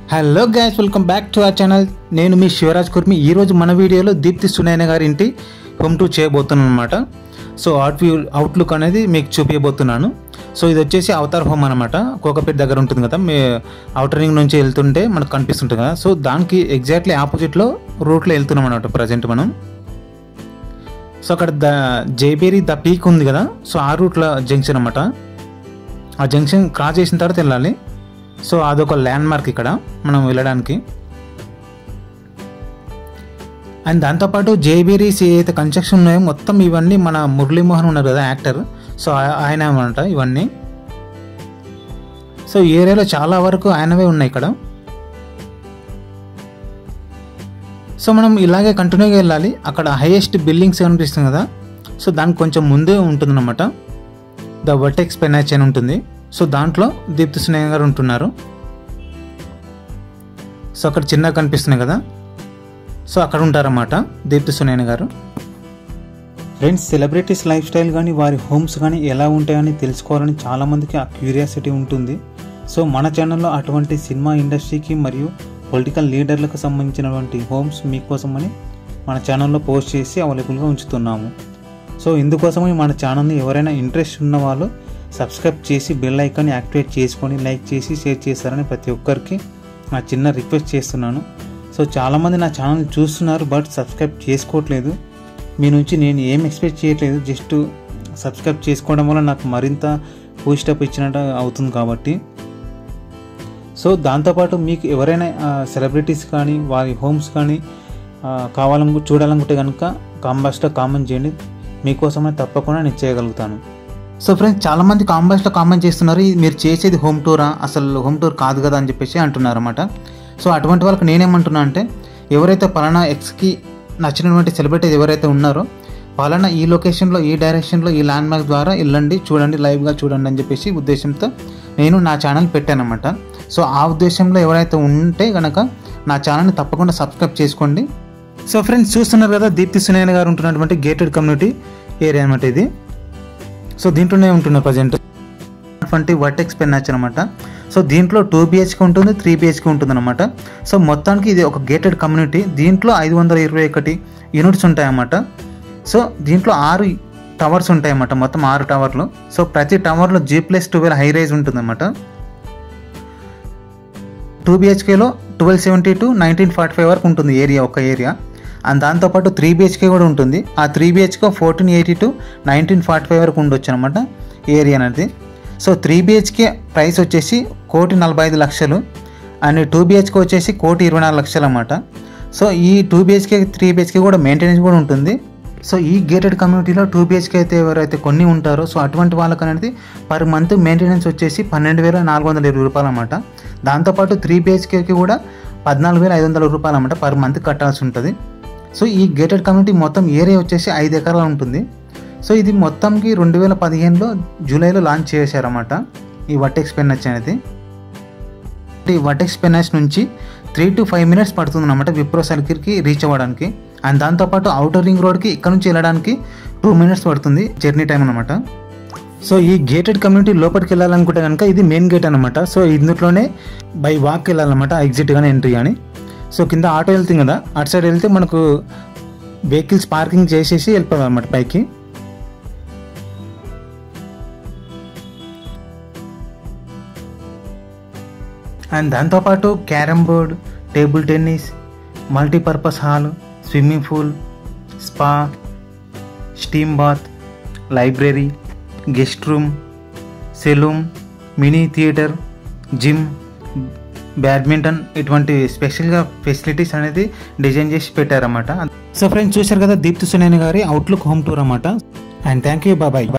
hello guys welcome back to our channel నేను మీ శివరాజ్ కుర్మి ఈరోజు మన వీడియోలో దీప్తి సునైన గారి ఇంటి హోమ్ టూర్ చేయబోతున్నాను అనమాట సో అవుట్ వ్యూ అవుట్లుక్ అనేది మీకు చూపించబోతున్నాను సో ఇది వచ్చేసి అవతార్ హోమ్ అనమాట కోకపేట దగ్గర ఉంటుంది కదా మీ అవుటర్ రింగ్ నుంచి వెళ్తుంటే మనకు కనిపిస్తుంటుంది కదా సో దానికి ఎగ్జాక్ట్లీ ఆపోజిట్లో రూట్లో వెళ్తున్నాం అనమాట ప్రజెంట్ మనం సో అక్కడ ద జైబేరి ద పీక్ ఉంది కదా సో ఆ రూట్లో జంక్షన్ అనమాట ఆ జంక్షన్ క్రాస్ చేసిన తర్వాత వెళ్ళాలి సో అదొక ల్యాండ్ మార్క్ ఇక్కడ మనం వెళ్ళడానికి అండ్ దాంతోపాటు జేబీరీస్ ఏదైతే కన్స్ట్రక్షన్ ఉన్నాయో మొత్తం ఇవన్నీ మన మురళీమోహన్ ఉన్నారు కదా యాక్టర్ సో ఆ- ఆయన అనమాట ఇవన్నీ సో ఈ ఏరియాలో చాలా వరకు ఆయనవే ఉన్నాయి ఇక్కడ సో మనం ఇలాగే కంటిన్యూగా వెళ్ళాలి అక్కడ హైయెస్ట్ బిల్డింగ్స్ కనిపిస్తుంది కదా సో దానికి కొంచెం ముందే ఉంటుందన్నమాట ద వర్టెక్స్ పెనాచ్ అని ఉంటుంది సో దాంట్లో దీప్తి సునయ్య గారు ఉంటున్నారు సో అక్కడ చిన్నగా కనిపిస్తున్నాయి కదా సో అక్కడ ఉంటారన్నమాట దీప్తి సునయన గారు ఫ్రెండ్స్ సెలబ్రిటీస్ లైఫ్ స్టైల్ కానీ వారి హోమ్స్ కానీ ఎలా ఉంటాయని తెలుసుకోవాలని చాలామందికి ఆ క్యూరియాసిటీ ఉంటుంది సో మన ఛానల్లో అటువంటి సినిమా ఇండస్ట్రీకి మరియు పొలిటికల్ లీడర్లకు సంబంధించినటువంటి హోమ్స్ మీకోసమని మన ఛానల్లో పోస్ట్ చేసి అవైలబుల్గా ఉంచుతున్నాము సో ఇందుకోసమని మన ఛానల్ని ఎవరైనా ఇంట్రెస్ట్ ఉన్న వాళ్ళు సబ్స్క్రైబ్ చేసి బెల్ ఐకాన్ని యాక్టివేట్ చేసుకొని లైక్ చేసి షేర్ చేస్తారని ప్రతి ఒక్కరికి నా చిన్న రిక్వెస్ట్ చేస్తున్నాను సో చాలామంది నా ఛానల్ చూస్తున్నారు బట్ సబ్స్క్రైబ్ చేసుకోవట్లేదు మీ నుంచి నేను ఏం ఎక్స్పెక్ట్ చేయట్లేదు జస్ట్ సబ్స్క్రైబ్ చేసుకోవడం వల్ల నాకు మరింత బూస్టప్ ఇచ్చినట్టు అవుతుంది కాబట్టి సో దాంతోపాటు మీకు ఎవరైనా సెలబ్రిటీస్ కానీ వారి హోమ్స్ కానీ ఆ, కావాలను చూడాలనుకుంటే కనుక కాంబాస్లో కామెంట్ చేయండి మీకోసమే తప్పకుండా నేను చేయగలుగుతాను సో ఫ్రెండ్స్ చాలామంది కాంబాస్లో కామెంట్ చేస్తున్నారు "ఇది మీరు చేసేది హోమ్ టూరా అసలు హోమ్ టూర్ కాదు కదా అని చెప్పేసి అంటున్నారు అనమాట సో అటువంటి వాళ్ళకి నేనేమంటున్నా అంటే ఎవరైతే పలానా ఎక్స్కి నచ్చినటువంటి సెలబ్రిటీ ఎవరైతే ఉన్నారో పలానా ఈ లొకేషన్లో ఈ డైరెక్షన్లో ఈ ల్యాండ్ మార్క్ ద్వారా వెళ్ళండి చూడండి లైవ్గా చూడండి అని చెప్పేసి ఉద్దేశంతో నేను నా ఛానల్ పెట్టానమాట సో ఆ ఉద్దేశంలో ఎవరైతే ఉంటే కనుక నా ఛానల్ని తప్పకుండా సబ్స్క్రైబ్ చేసుకోండి సో ఫ్రెండ్స్ చూస్తున్నారు కదా దీప్తి సునయన గారు ఉంటున్నటువంటి గేటెడ్ కమ్యూనిటీ ఏరియా అనమాట ఇది సో దీంట్లోనే ఉంటున్నారు ప్రజెంట్ ట్వంటీ వర్టెక్స్ పెన్ నచ్చ అనమాట సో దీంట్లో టూ బిహెచ్కే ఉంటుంది త్రీ బిహెచ్కే ఉంటుంది అనమాట సో మొత్తానికి ఇది ఒక గేటెడ్ కమ్యూనిటీ దీంట్లో ఐదు వందల ఇరవై ఒకటి యూనిట్స్ ఉంటాయన్నమాట సో దీంట్లో ఆరు టవర్స్ ఉంటాయన్నమాట మొత్తం ఆరు టవర్లు సో ప్రతి టవర్లో G plus twelve high rise ఉంటుందన్నమాట టూ బిహెచ్కేలో twelve seventy to nineteen forty five వరకు ఉంటుంది ఏరియా ఒక ఏరియా అండ్ దాంతోపాటు త్రీ బిహెచ్కే కూడా ఉంటుంది ఆ three BHK fourteen eighty to nineteen forty five వరకు ఉండొచ్చు అనమాట ఏరియా అనేది సో త్రీ బిహెచ్కే ప్రైస్ వచ్చేసి కోటి నలభై ఐదు లక్షలు అండ్ టూ బిహెచ్కే వచ్చేసి కోటి ఇరవై నాలుగు లక్షలు అన్నమాట సో ఈ టూ బిహెచ్కే త్రీ బిహెచ్కే కూడా మెయింటెనెన్స్ కూడా ఉంటుంది సో ఈ గేటెడ్ కమ్యూనిటీలో టూ బిహెచ్కే అయితే ఎవరైతే కొన్ని ఉంటారో సో అటువంటి వాళ్ళకి అనేది పర్ మంత్ మెయింటెనెన్స్ వచ్చేసి పన్నెండు వేల నాలుగు వందల ఇరవై రూపాయలు అనమాట దాంతోపాటు త్రీ బిహెచ్కేకి కూడా పద్నాలుగు వేల ఐదు వందల రూపాయలు అనమాట పర్ మంత్ కట్టాల్సి ఉంటుంది సో ఈ గేటెడ్ కమ్యూనిటీ మొత్తం ఏరియా వచ్చేసి ఐదు ఎకరాలు ఉంటుంది సో ఇది మొత్తంకి రెండు వేల పదిహేనులో జూలైలో లాంచ్ చేశారన్నమాట ఈ వటెక్స్ పెన్నచ్ అనేది ఈ వటెక్స్ పెన్నచ్ నుంచి త్రీ టు ఫైవ్ మినిట్స్ పడుతుంది అనమాట విప్రో సర్కిల్కి రీచ్ అవ్వడానికి అండ్ దాంతోపాటు అవుటర్ రింగ్ రోడ్కి ఇక్కడ నుంచి వెళ్ళడానికి టూ మినిట్స్ పడుతుంది జర్నీ టైం అనమాట సో ఈ గేటెడ్ కమ్యూనిటీ లోపలికి వెళ్ళాలనుకుంటే కనుక ఇది మెయిన్ గేట్ అనమాట సో ఇందులోనే బై వాక్ వెళ్ళాలన్నమాట ఎగ్జిట్ కానీ ఎంట్రీ కానీ సో కింద ఆటో వెళ్తుంది కదా అటు సైడ్ వెళ్తే మనకు వెహికల్స్ పార్కింగ్ చేసేసి వెళ్ళిపోవాలి అనమాట పైకి అండ్ దాంతోపాటు carrom board table tennis multipurpose hall swimming pool spa steam bath library guest room salon mini theatre gym badminton ఇటువంటి స్పెషల్గా ఫెసిలిటీస్ అనేది డిజైన్ చేసి పెట్టారన్నమాట సో ఫ్రెండ్స్ చూశారు కదా దీప్తి సునేని గారి అవుట్లుక్ హోమ్ టూర్ అన్నమాట అండ్ థ్యాంక్ యూ బాబాయ్